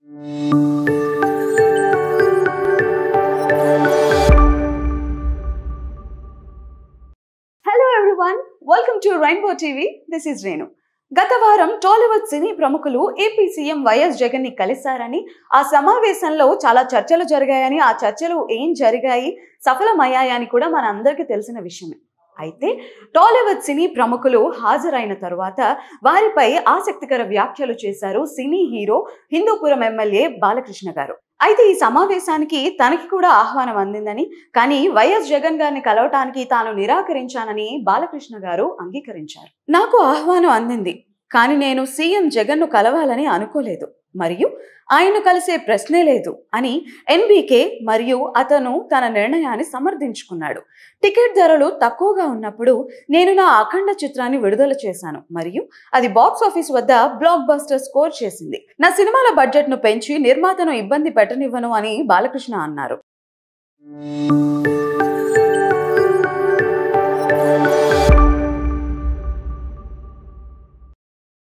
hello everyone welcome to rainbow TV this is Renu గత వారం టాలీవుడ్ సినీ ప్రముఖులు ఏపీ సీఎం వైఎస్ జగన్ ని కలిశారని ఆ సమావేశంలో చాలా చర్చలు జరిగాయని ఆ చర్చలు ఏం జరిగాయి సఫలమయ్యాయని కూడా మన అందరికీ తెలిసిన విషయమే అయితే టాలీవుడ్ సినీ ప్రముఖులు హాజరైన తరువాత వారిపై ఆసక్తికర వ్యాఖ్యలు చేశారు cine hero Hindupuram MLA Balakrishna garu అయితే ఈ సమావేశానికి తనకి కూడా ఆహ్వానం అందిందని కానీ వైఎస్ జగన్ గారిని కలవటానికి తాను నిరాకరించానని బాలకృష్ణ గారు అంగీకరించారు నాకు ఆహ్వానం అందింది కానీ నేను సీఎం జగన్ను కలవాలని అనుకోలేదు మరియు ఆయన్ను కలిసే ప్రశ్నే లేదు అని ఎన్బీకే మరియు అతను తన నిర్ణయాన్ని సమర్థించుకున్నాడు టికెట్ ధరలు తక్కువగా ఉన్నప్పుడు నేను నా అఖండ చిత్రాన్ని విడుదల చేశాను మరియు అది బాక్స్ ఆఫీస్ వద్ద బ్లాక్ బస్టర్ స్కోర్ చేసింది నా సినిమాల బడ్జెట్ను పెంచి నిర్మాతను ఇబ్బంది పెట్టనివ్వను అని బాలకృష్ణ అన్నారు